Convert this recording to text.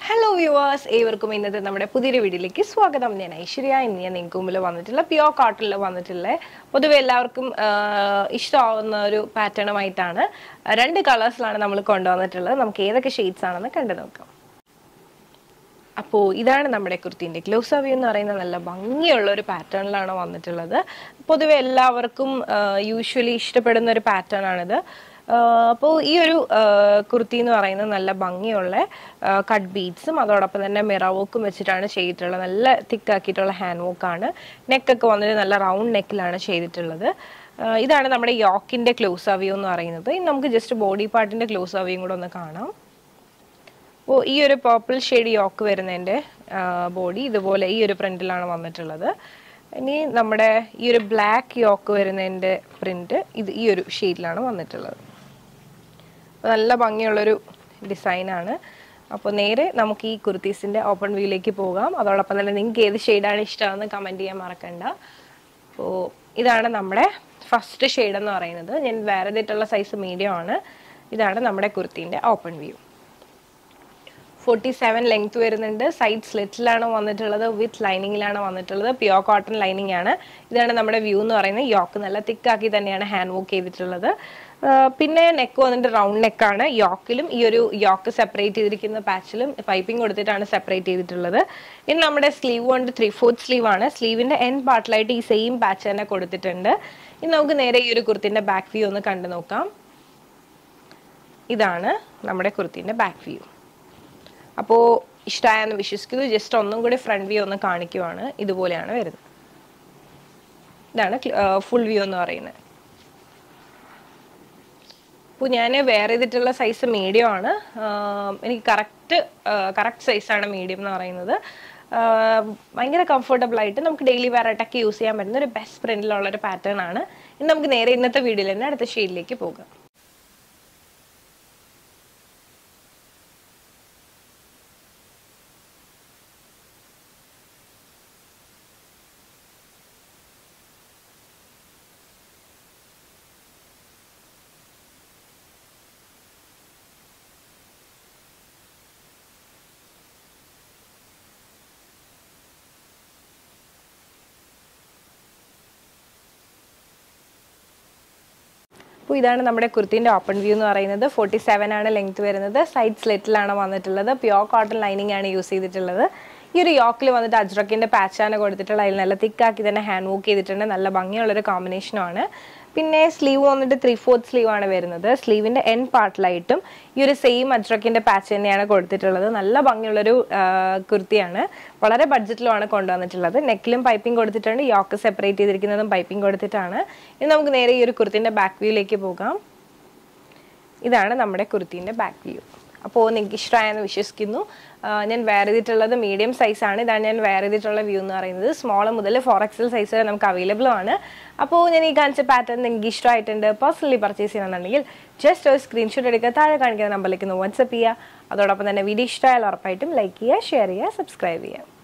hello viewers ഏവർക്കും ഇന്നത്തെ നമ്മുടെ പുതിയൊരു വീഡിയോയിലേക്ക് സ്വാഗതം ഞാൻ ഐശ്വര്യ ഇന്ന് ഞാൻ നിങ്ങൾക്ക് മുമ്പിൽ വന്നിട്ടുള്ള പ്യോർ കോട്ടണിൽ വന്നിട്ടുള്ള പൊതുവെ എല്ലാവർക്കും ആഹ്, ഇഷ്ടമാവുന്ന ഒരു പാറ്റേണുമായിട്ടാണ് രണ്ട് കളേഴ്സിലാണ് നമ്മൾ കൊണ്ടുവന്നിട്ടുള്ളത് നമുക്ക് ഏതൊക്കെ ഷെയ്ഡ്സ് ആണെന്ന് കണ്ടു നോക്കാം അപ്പോൾ ഇതാണ് നമ്മുടെ കുർത്തീൻ്റെ ക്ലോസ് അവ്യൂ എന്ന് പറയുന്ന നല്ല ഭംഗിയുള്ള ഒരു പാറ്റേണിലാണ് വന്നിട്ടുള്ളത് പൊതുവെ എല്ലാവർക്കും യൂഷ്വലി ഇഷ്ടപ്പെടുന്ന ഒരു പാറ്റേൺ ആണിത് അപ്പോൾ ഈ ഒരു ആഹ് കുർത്തി എന്ന് പറയുന്നത് നല്ല ഭംഗിയുള്ള കട്ട് ബീഡ്സും അതോടൊപ്പം തന്നെ മിറ വർക്കും വെച്ചിട്ടാണ് ചെയ്തിട്ടുള്ളത് നല്ല തിക്കാക്കിയിട്ടുള്ള ഹാൻഡ് വർക്കാണ് നെക്കൊക്കെ വന്നിട്ട് നല്ല റൗണ്ട് നെക്കിലാണ് ചെയ്തിട്ടുള്ളത് ആഹ് ഇതാണ് നമ്മുടെ യോക്കിൻ്റെ ക്ലോസ് അവ്യൂ എന്ന് പറയുന്നത് ഇനി നമുക്ക് ജസ്റ്റ് ബോഡി പാർട്ടിൻ്റെ ക്ലോസ് അവ്യൂയും കൂടെ ഒന്ന് കാണാം അപ്പോൾ ഈ ഒരു പർപ്പിൾ ഷെയ്ഡ് യോക്ക് വരുന്നതിൻ്റെ ബോഡി ഇതുപോലെ ഈ ഒരു പ്രിന്റിലാണ് വന്നിട്ടുള്ളത് ഇനി നമ്മുടെ ഈ ഒരു ബ്ലാക്ക് യോക്ക് വരുന്നതിൻ്റെ പ്രിന്റ് ഇത് ഈ ഒരു ഷെയ്ഡിലാണ് വന്നിട്ടുള്ളത് അപ്പോൾ നല്ല ഭംഗിയുള്ളൊരു ഡിസൈനാണ് അപ്പോൾ നേരെ നമുക്ക് ഈ കുർത്തീസിൻ്റെ ഓപ്പൺ വ്യൂയിലേക്ക് പോകാം അതോടൊപ്പം തന്നെ നിങ്ങൾക്ക് ഏത് ഷെയ്ഡാണ് ഇഷ്ടമെന്ന് കമൻറ്റ് ചെയ്യാൻ മറക്കണ്ട അപ്പോൾ ഇതാണ് നമ്മുടെ ഫസ്റ്റ് ഷെയ്ഡ് എന്ന് പറയുന്നത് ഞാൻ വേറെ ഇതിട്ടുള്ള സൈസ് മീഡിയം ആണ് ഇതാണ് നമ്മുടെ കുർത്തീൻ്റെ open view forty seven length വരുന്നുണ്ട് സൈഡ് സ്ലിറ്റിലാണ് വന്നിട്ടുള്ളത് വിത്ത് ലൈനിങ്ങിലാണ് വന്നിട്ടുള്ളത് പ്യോർ കോട്ടൺ ലൈനിങ് ആണ് ഇതാണ് നമ്മുടെ വ്യൂ എന്ന് പറയുന്നത് യോക്ക് നല്ല തിക്കാക്കി തന്നെയാണ് ഹാൻഡ് വർക്ക് ചെയ്തിട്ടുള്ളത് ആ, പിന്നെ നെക്ക് വന്നിട്ട് റൗണ്ട് നെക്കാണ് യോക്കിലും ഈ ഒരു യോക്ക് സെപ്പറേറ്റ് ചെയ്തിരിക്കുന്ന പാച്ചിലും പൈപ്പിംഗ് കൊടുത്തിട്ടാണ് സെപ്പറേറ്റ് ചെയ്തിട്ടുള്ളത് ഇനി നമ്മുടെ സ്ലീവ് കൊണ്ട് ത്രീ ഫോർത്ത് സ്ലീവ് ആണ് സ്ലീവിന്റെ എൻ പാർട്ടിലായിട്ട് ഈ സെയിം പാച്ച് തന്നെ കൊടുത്തിട്ടുണ്ട് ഇനി നമുക്ക് നേരെ ഈ ഒരു കുർത്തിന്റെ ബാക്ക് വ്യൂ ഒന്ന് കണ്ടു നോക്കാം ഇതാണ് നമ്മുടെ കുർത്തിന്റെ ബാക്ക് വ്യൂ അപ്പോൾ ഇഷ്ടമായെന്ന് വിശ്വസിക്കുന്നു ജസ്റ്റ് ഒന്നും കൂടി ഫ്രണ്ട് വ്യൂ ഒന്ന് കാണിക്കുവാണ് ഇതുപോലെയാണ് വരുന്നത് ഇതാണ് ഫുൾ വ്യൂ എന്ന് പറയുന്നത് അപ്പോൾ ഞാൻ വെയർ ചെയ്തിട്ടുള്ള സൈസ് മീഡിയം ആണ് ആഹ് എനിക്ക് കറക്റ്റ് കറക്റ്റ് സൈസാണ് മീഡിയം എന്ന് പറയുന്നത് ആഹ് ഭയങ്കര കംഫർട്ടബിൾ ആയിട്ട് നമുക്ക് ഡെയിലി വെയർ ആയിട്ടൊക്കെ യൂസ് ചെയ്യാൻ പറ്റുന്ന ഒരു ബെസ്റ്റ് പ്രിന്റിലുള്ള ഒരു പാറ്റേൺ ആണ് ഇനി നമുക്ക് നേരെ ഇന്നത്തെ വീഡിയോയിൽ തന്നെ അടുത്ത ഷെയ്ഡിലേക്ക് പോകാം അപ്പോൾ ഇതാണ് നമ്മുടെ കുർത്തിന്റെ ഓപ്പൺ വ്യൂ എന്ന് പറയുന്നത് ഫോർട്ടി സെവൻ ആണ് ലെങ്ത് വരുന്നത് സൈഡ് സ്ലെറ്റിലാണ് വന്നിട്ടുള്ളത് പ്യോർ കോട്ടൺ ലൈനിങ് ആണ് യൂസ് ചെയ്തിട്ടുള്ളത് ഈ ഒരു യോക്കിൽ വന്നിട്ട് അജ്രക്കിന്റെ പാച്ചാണ് കൊടുത്തിട്ടുള്ള അതിൽ നല്ല തിക്കാക്കി തന്നെ ഹാൻഡ് വർക്ക് ചെയ്തിട്ടുണ്ട് നല്ല ഭംഗിയുള്ളൊരു കോമ്പിനേഷനുമാണ് പിന്നെ സ്ലീവ് വന്നിട്ട് ത്രീ ഫോർത്ത് സ്ലീവ് ആണ് വരുന്നത് സ്ലീവിന്റെ എൻ പാർട്ടിലായിട്ടും ഈ ഒരു സെയിം അജ്രക്കിന്റെ പാച്ച് തന്നെയാണ് കൊടുത്തിട്ടുള്ളത് നല്ല ഭംഗിയുള്ളൊരു ആ, കുർത്തിയാണ് വളരെ ബഡ്ജറ്റിലുമാണ് കൊണ്ടുവന്നിട്ടുള്ളത് നെക്കിലും പൈപ്പിംഗ് കൊടുത്തിട്ടുണ്ട് യോക്ക് സെപ്പറേറ്റ് ചെയ്തിരിക്കുന്നതും പൈപ്പിംഗ് കൊടുത്തിട്ടാണ് ഇനി നമുക്ക് നേരെ ഈ ഒരു കുർത്തിന്റെ ബാക്ക് വ്യൂയിലേക്ക് പോകാം ഇതാണ് നമ്മുടെ കുർത്തീൻ്റെ ബാക്ക് വ്യൂ അപ്പോൾ നിങ്ങൾക്ക് ഇഷ്ടമായെന്ന് വിശ്വസിക്കുന്നു ആ, ഞാൻ വെയർ ചെയ്തിട്ടുള്ളത് മീഡിയം സൈസാണ് ഇതാണ് ഞാൻ വെയർ ചെയ്തിട്ടുള്ള വ്യൂ എന്ന് പറയുന്നത് സ്മോൾ മുതൽ ഫോർ എക്സൽ സൈസ് വരെ നമുക്ക് അവൈലബിൾ ആണ് അപ്പോൾ ഞാൻ ഈ കാണിച്ച പാറ്റേൺ നിങ്ങൾക്ക് ഇഷ്ടമായിട്ടുണ്ട് പേഴ്സണലി പർച്ചേസ് ചെയ്യണമെന്നുണ്ടെങ്കിൽ ജസ്റ്റ് ഒരു സ്ക്രീൻഷോട്ട് എടുക്കുക താഴെ കാണിക്കുന്ന നമ്പറിലേക്ക് ഒന്ന് വാട്സപ്പ് ചെയ്യുക അതോടൊപ്പം തന്നെ വീഡിയോ ഇഷ്ടമായാൽ ഉറപ്പായിട്ടും ലൈക്ക് ചെയ്യുക ഷെയർ ചെയ്യുക സബ്സ്ക്രൈബ് ചെയ്യുക